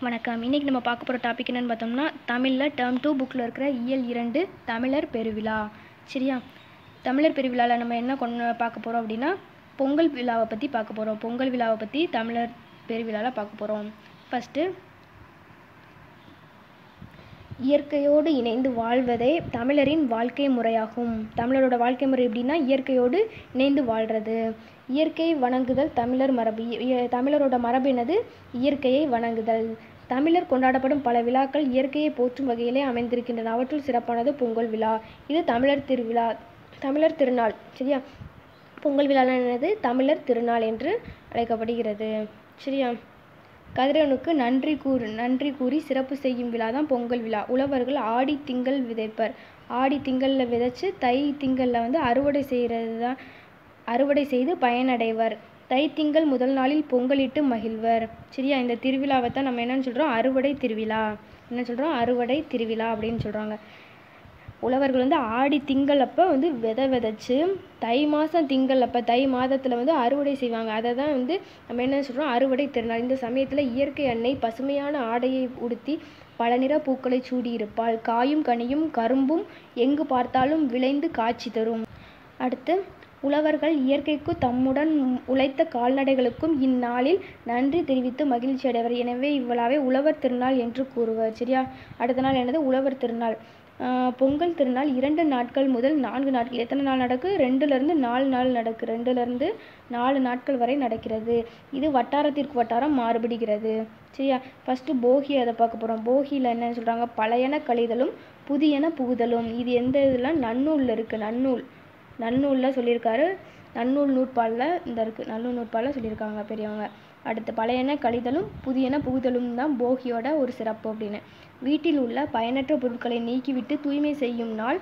வணக்கம் இன்றைக்கி நம்ம பார்க்க போகிற டாபிக் என்னென்னு பார்த்தோம்னா தமிழில் டேர்ம் டூ புக்கில் இருக்கிற இயல் இரண்டு தமிழர் பெருவிழா சரியா தமிழர் பெருவிழாவில் நம்ம என்ன கொண்டு பார்க்க போகிறோம் அப்படின்னா பொங்கல் விழாவை பற்றி பார்க்க போகிறோம் பொங்கல் விழாவை பற்றி தமிழர் பெருவிழாவில் பார்க்க போகிறோம் ஃபஸ்ட்டு இயற்கையோடு இணைந்து வாழ்வதே தமிழரின் வாழ்க்கை முறையாகும் தமிழரோட வாழ்க்கை முறை எப்படின்னா இயற்கையோடு இணைந்து வாழ்கிறது இயற்கையை வணங்குதல் தமிழர் மரபு இ- இ- தமிழரோட மரபு என்னது இயற்கையை வணங்குதல் தமிழர் கொண்டாடப்படும் பல விழாக்கள் இயற்கையை போற்றும் வகையிலே அமைந்திருக்கின்றன அவற்றுள் சிறப்பானது பொங்கல் விழா இது தமிழர் திருவிழா தமிழர் திருநாள் சரியா பொங்கல் விழா என்னது தமிழர் திருநாள் என்று அழைக்கப்படுகிறது சரியா கதிரவனுக்கு நன்றி கூறு நன்றி கூறி சிறப்பு செய்யும் விழா தான் பொங்கல் விழா உழவர்கள் ஆடி திங்கள் விதைப்பர் ஆடி திங்களில் விதைச்சு தை திங்களில் வந்து அறுவடை செய்கிறது தான் அறுவடை செய்து பயனடைவர் தை திங்கள் முதல் நாளில் பொங்கலிட்டு மகிழ்வர் சரியா இந்த திருவிழாவை தான் நம்ம என்னன்னு சொல்கிறோம் அறுவடை திருவிழா என்ன சொல்கிறோம் அறுவடை திருவிழா அப்படின்னு சொல்கிறாங்க உழவர்கள் வந்து ஆடி திங்கள் அப்போ வந்து விதை விதைச்சு தை மாதம் திங்கள் அப்போ தை மாதத்தில் வந்து அறுவடை செய்வாங்க அதை தான் வந்து நம்ம என்ன சொல்கிறோம் அறுவடை திருநாள் இந்த சமயத்தில் இயற்கை அன்னை பசுமையான ஆடையை உடுத்தி பல நிற பூக்களை சூடியிருப்பாள் காயும் கனியும் கரும்பும் எங்கு பார்த்தாலும் விளைந்து காட்சி தரும் அடுத்து உழவர்கள் இயற்கைக்கு தம்முடன் உழைத்த கால்நடைகளுக்கும் இந்நாளில் நன்றி தெரிவித்து மகிழ்ச்சி அடைவர் எனவே இவ்விழாவை உழவர் திருநாள் என்று கூறுவர் சரியா அடுத்த நாள் என்னது உழவர் திருநாள் ஆஹ் பொங்கல் திருநாள் இரண்டு நாட்கள் முதல் நான்கு நாட்கள் எத்தனை நாள் நடக்கு ரெண்டுலேருந்து நாலு நாள் நடக்கு ரெண்டுலேருந்து நாலு நாட்கள் வரை நடக்கிறது இது வட்டாரத்திற்கு வட்டாரம் மாறுபடுகிறது சரியா ஃபஸ்ட்டு போகி அதை பார்க்க போகிறோம் போகியில் என்ன சொல்கிறாங்க பழையன கழிதலும் புதியன புகுதலும் இது எந்த இதில் நன்னூலில் இருக்குது நன்னூல் நன்னூலில் சொல்லியிருக்காரு நன்னூல் நூற்பாலில் இந்த இருக்குது நன்னூல் நூற்பாலில் சொல்லியிருக்காங்க பெரியவங்க அடுத்து பழையன கழிதலும் புதியன புகுதலும் தான் போகியோட ஒரு சிறப்பு அப்படின்னு வீட்டில் உள்ள பயனற்ற பொருட்களை நீக்கிவிட்டு தூய்மை செய்யும் நாள்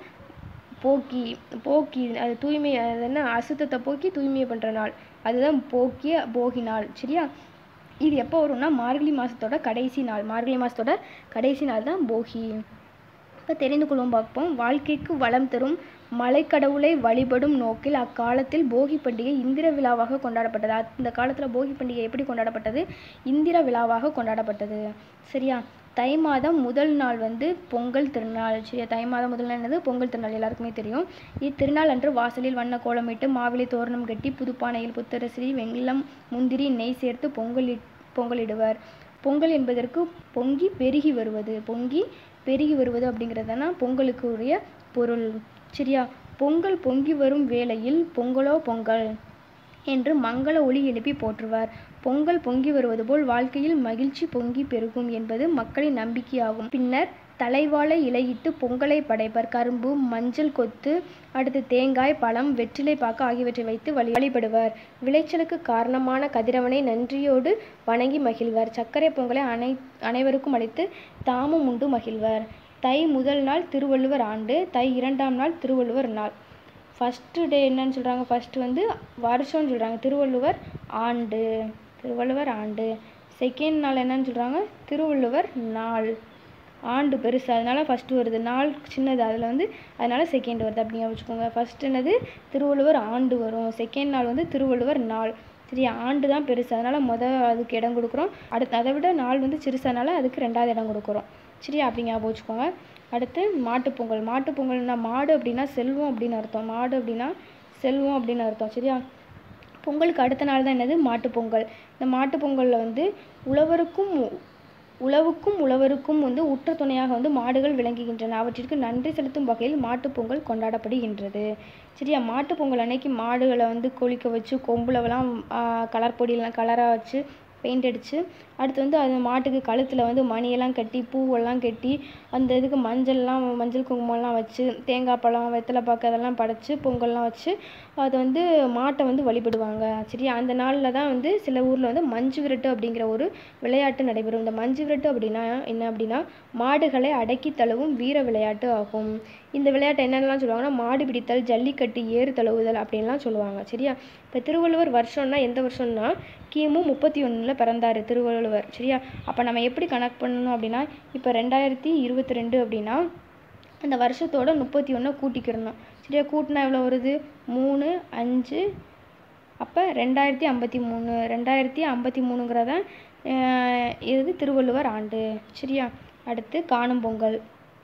போக்கி போக்கி அது தூய்மை அது என்ன அசுத்தத்தை போக்கி தூய்மை பண்ணுற நாள் அதுதான் போக்கிய போகி நாள் சரியா இது எப்போ வரும்னா மார்கழி மாதத்தோட கடைசி நாள் மார்கழி மாதத்தோட கடைசி நாள் தான் போகி இப்போ தெரிந்து கொள்வோம் பார்ப்போம் வாழ்க்கைக்கு வளம் தரும் மலைக்கடவுளை வழிபடும் நோக்கில் அக்காலத்தில் போகி பண்டிகை இந்திர விழாவாக கொண்டாடப்பட்டது அந்த காலத்தில் போகி பண்டிகை எப்படி கொண்டாடப்பட்டது இந்திர விழாவாக கொண்டாடப்பட்டது சரியா தை மாதம் முதல் நாள் வந்து பொங்கல் திருநாள் சரியா தை மாதம் முதல் நாள் என்னது பொங்கல் திருநாள் எல்லாருக்குமே தெரியும் இத்திருநாள் அன்று வாசலில் வண்ண கோலமிட்டு மாவிலை தோரணம் கட்டி புதுப்பானையில் புத்தரசிரி வெள்ளம் முந்திரி நெய் சேர்த்து பொங்கல் பொங்கலிடுவர் பொங்கல் என்பதற்கு பொங்கி பெருகி வருவது பொங்கி பெருகி வருவது அப்படிங்கிறதுனா பொங்கலுக்கு உரிய பொருள் சரியா பொங்கல் பொங்கி வரும் வேளையில் பொங்கலோ பொங்கல் என்று மங்கள ஒலி எழுப்பி போற்றுவார் பொங்கல் பொங்கி வருவது போல் வாழ்க்கையில் மகிழ்ச்சி பொங்கி பெருகும் என்பது மக்களின் நம்பிக்கையாகும் பின்னர் தலைவாழை இலையிட்டு பொங்கலை படைப்பர் கரும்பு மஞ்சள் கொத்து அடுத்து தேங்காய் பழம் வெற்றிலை பாக்கு ஆகியவற்றை வைத்து வழி வழிபடுவர் விளைச்சலுக்கு காரணமான கதிரவனை நன்றியோடு வணங்கி மகிழ்வர் சர்க்கரை பொங்கலை அனை அனைவருக்கும் அளித்து தாமும் உண்டு மகிழ்வர் தை முதல் நாள் திருவள்ளுவர் ஆண்டு தை இரண்டாம் நாள் திருவள்ளுவர் நாள் ஃபஸ்ட்டு டே என்னன்னு சொல்கிறாங்க ஃபஸ்ட்டு வந்து வருஷம்னு சொல்கிறாங்க திருவள்ளுவர் ஆண்டு திருவள்ளுவர் ஆண்டு செகண்ட் நாள் என்னன்னு சொல்கிறாங்க திருவள்ளுவர் நாள் ஆண்டு பெருசு அதனால ஃபஸ்ட்டு வருது நாள் சின்னது அதில் வந்து அதனால செகண்ட் வருது அப்படிங்க வச்சுக்கோங்க ஃபஸ்ட் என்னது திருவள்ளுவர் ஆண்டு வரும் செகண்ட் நாள் வந்து திருவள்ளுவர் நாள் சரி ஆண்டு தான் பெருசு அதனால் மொதல் அதுக்கு இடம் கொடுக்குறோம் அடுத்து அதை விட நாள் வந்து சிறுசானால அதுக்கு ரெண்டாவது இடம் கொடுக்குறோம் சரி அப்படி ஞாபகம் வச்சுக்கோங்க அடுத்து மாட்டுப்பொங்கல் மாட்டுப்பொங்கல்னா மாடு அப்படின்னா செல்வம் அப்படின்னு அர்த்தம் மாடு அப்படின்னா செல்வம் அப்படின்னு அர்த்தம் சரியா பொங்கலுக்கு அடுத்த நாள் தான் என்னது மாட்டுப்பொங்கல் இந்த மாட்டுப்பொங்கலில் வந்து உழவருக்கும் உழவுக்கும் உழவருக்கும் வந்து உற்ற துணையாக வந்து மாடுகள் விளங்குகின்றன அவற்றிற்கு நன்றி செலுத்தும் வகையில் மாட்டுப்பொங்கல் கொண்டாடப்படுகின்றது சரியா மாட்டுப்பொங்கல் அன்னைக்கு மாடுகளை வந்து குளிக்க வச்சு கொம்புலவெல்லாம் கலர் பொடியெல்லாம் கலராக வச்சு பெயிண்ட் அடித்து அடுத்து வந்து அது மாட்டுக்கு கழுத்தில் வந்து மணியெல்லாம் கட்டி பூவெல்லாம் கட்டி அந்த இதுக்கு மஞ்சள்லாம் மஞ்சள் குங்குமம்லாம் வச்சு தேங்காய் பழம் வெத்தலை பாக்கு அதெல்லாம் படைச்சு பொங்கல்லாம் வச்சு அதை வந்து மாட்டை வந்து வழிபடுவாங்க சரியா அந்த நாளில் தான் வந்து சில ஊரில் வந்து மஞ்சு விரட்டு அப்படிங்கிற ஒரு விளையாட்டு நடைபெறும் இந்த மஞ்சு விரட்டு அப்படின்னா என்ன அப்படின்னா மாடுகளை அடக்கி தழுவும் வீர விளையாட்டு ஆகும் இந்த விளையாட்டை என்னென்னலாம் சொல்லுவாங்கன்னா மாடு பிடித்தல் ஜல்லிக்கட்டு ஏறு தழுவுதல் அப்படின்லாம் சொல்லுவாங்க சரியா இப்போ திருவள்ளுவர் வருஷம்னா எந்த வருஷம்னா கிமு முப்பத்தி ஒன்றில் பிறந்தார் திருவள்ளுவர் சரியா அப்போ நம்ம எப்படி கணக்கு பண்ணணும் அப்படின்னா இப்போ ரெண்டாயிரத்தி இருபத்தி ரெண்டு அப்படின்னா அந்த வருஷத்தோட முப்பத்தி ஒன்றை கூட்டிக்கிறணும் சரியா கூட்டினா எவ்வளோ வருது மூணு அஞ்சு அப்போ ரெண்டாயிரத்தி ஐம்பத்தி மூணு ரெண்டாயிரத்தி ஐம்பத்தி மூணுங்கிறத அஹ் இது திருவள்ளுவர் ஆண்டு சரியா அடுத்து காணும் பொங்கல்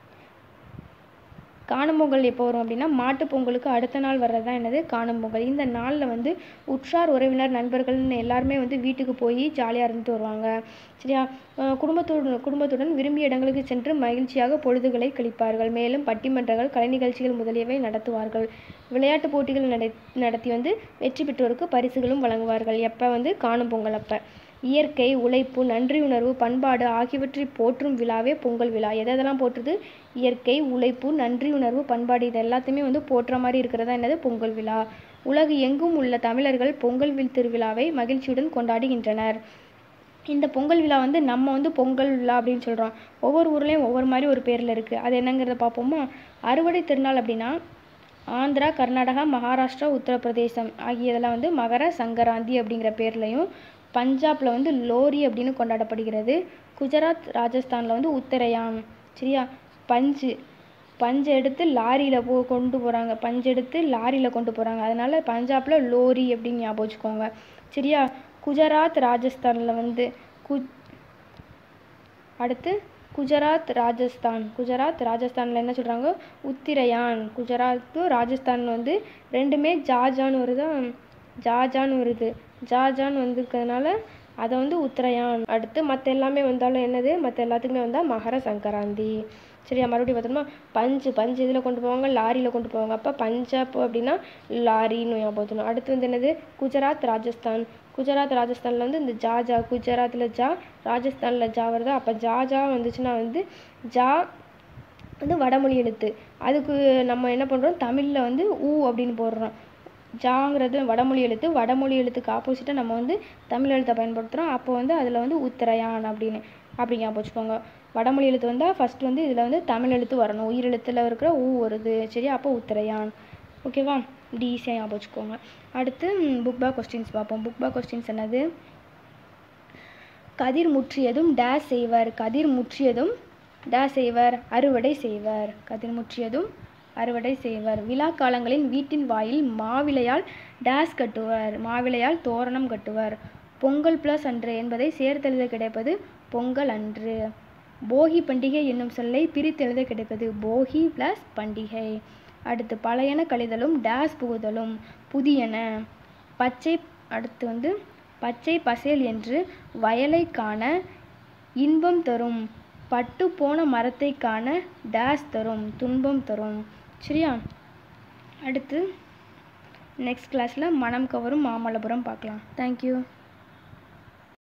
காணும் பொங்கல் எப்போ வரும் அப்படின்னா மாட்டுப் பொங்கலுக்கு அடுத்த நாள் வர்றது தான் என்னது காணும் பொங்கல் இந்த நாளில் வந்து உற்றார் உறவினர் நண்பர்கள்னு எல்லாருமே வந்து வீட்டுக்கு போய் ஜாலியாக இருந்துட்டு வருவாங்க சரியா அஹ் குடும்பத்துடன் குடும்பத்துடன் விரும்பிய இடங்களுக்கு சென்று மகிழ்ச்சியாக பொழுதுகளை கழிப்பார்கள் மேலும் பட்டிமன்றங்கள் கலை நிகழ்ச்சிகள் முதலியவை நடத்துவார்கள் விளையாட்டு போட்டிகள் நடை நடத்தி வந்து வெற்றி பெற்றோருக்கு பரிசுகளும் வழங்குவார்கள் எப்போ வந்து காணும் பொங்கல் அப்போ இயற்கை உழைப்பு நன்றியுணர்வு பண்பாடு ஆகியவற்றை போற்றும் விழாவே பொங்கல் விழா எதை எதெல்லாம் போற்றுது இயற்கை உழைப்பு நன்றியுணர்வு பண்பாடு இது எல்லாத்தையுமே வந்து போற்ற மாதிரி இருக்கிறதா என்னது பொங்கல் விழா உலகு எங்கும் உள்ள தமிழர்கள் பொங்கல் வில் திருவிழாவை மகிழ்ச்சியுடன் கொண்டாடுகின்றனர் இந்த பொங்கல் விழா வந்து நம்ம வந்து பொங்கல் விழா அப்படின்னு சொல்கிறோம் ஒவ்வொரு ஊர்லேயும் ஒவ்வொரு மாதிரி ஒரு பேரில் இருக்குது அது என்னங்கிறத பார்ப்போமா அறுவடை திருநாள் அப்படின்னா ஆந்திரா கர்நாடகா மகாராஷ்டிரா உத்தரப்பிரதேசம் ஆகியதெல்லாம் வந்து மகர சங்கராந்தி அப்படிங்கிற பேர்லையும் பஞ்சாப்ல வந்து லோரி அப்படின்னு கொண்டாடப்படுகிறது குஜராத் ராஜஸ்தானில் வந்து உத்தரையான் சரியா பஞ்சு பஞ்சு எடுத்து லாரியில் போ கொண்டு போகிறாங்க பஞ்சு எடுத்து லாரியில் கொண்டு போகிறாங்க அதனால பஞ்சாபில் லோரி அப்படின்னு ஞாபகம் வச்சுக்கோங்க சரியா குஜராத் ராஜஸ்தானில் வந்து கு அடுத்து குஜராத் ராஜஸ்தான் குஜராத் ராஜஸ்தானில் என்ன சொல்கிறாங்க உத்திரையான் குஜராத்தும் ராஜஸ்தான் வந்து ரெண்டுமே ஜாஜான்னு வருதா ஜாஜான்னு வருது ஜாஜான்னு வந்திருக்கிறதுனால அதை வந்து உத்தரையான் அடுத்து மற்ற எல்லாமே வந்தாலும் என்னது மற்ற எல்லாத்துக்குமே வந்தால் மகர சங்கராந்தி சரியா மறுபடியும் பார்த்தோம்னா பஞ்சு பஞ்சு இதில் கொண்டு போவாங்க லாரியில் கொண்டு போவாங்க அப்போ பஞ்சாப் அப்படின்னா லாரின்னு ஞாபகம் வச்சுக்கணும். அடுத்து வந்து என்னது குஜராத் ராஜஸ்தான் குஜராத் ராஜஸ்தானில் வந்து இந்த ஜா ஜா குஜராத்தில் ஜா ராஜஸ்தானில் ஜா வருதா அப்போ ஜா ஜா வந்துச்சுன்னா வந்து ஜா வந்து வடமொழி எழுத்து அதுக்கு நம்ம என்ன பண்ணுறோம் தமிழில் வந்து ஊ அப்படின்னு போடுறோம் ஜாங்கிறது வடமொழி எழுத்து வடமொழி எழுத்துக்கு ஆப்போசிட்டாக நம்ம வந்து தமிழ் எழுத்தை பயன்படுத்துகிறோம் அப்போ வந்து அதில் வந்து உத்தரையான் அப்படின்னு அப்படி ஞாபகம் வச்சுக்கோங்க வடமொழி எழுத்து வந்தால் ஃபர்ஸ்ட் வந்து இதில் வந்து தமிழ் எழுத்து வரணும் உயிர் எழுத்தில் இருக்கிற ஊ வருது சரியா அப்போ உத்தரையான் ஓகேவா இப்படி ஈஸியாக ஞாபகம் வச்சுக்கோங்க அடுத்து புக் பேக் கொஸ்டின்ஸ் பார்ப்போம் புக் பேக் கொஸ்டின்ஸ் என்னது கதிர் முற்றியதும் டேஸ் செய்வர் கதிர் முற்றியதும் டேஸ் செய்வர் அறுவடை செய்வர் கதிர் முற்றியதும் அறுவடை செய்வர் விழா காலங்களில் வீட்டின் வாயில் மாவிலையால் டேஸ் கட்டுவர் மாவிலையால் தோரணம் கட்டுவர் பொங்கல் ப்ளஸ் அன்று என்பதை சேர்த்தெழுத கிடைப்பது பொங்கல் அன்று போகி பண்டிகை என்னும் சொல்லை பிரித்தெழுத கிடைப்பது போகி ப்ளஸ் பண்டிகை அடுத்து பழையன கழிதலும் டேஸ் புகுதலும் புதியன பச்சை அடுத்து வந்து பச்சை பசேல் என்று வயலை காண இன்பம் தரும் பட்டு போன மரத்தை காண டேஸ் தரும் துன்பம் தரும் சரியா அடுத்து நெக்ஸ்ட் கிளாஸில் மனம் கவரும் மாமல்லபுரம் பார்க்கலாம் தேங்க்யூ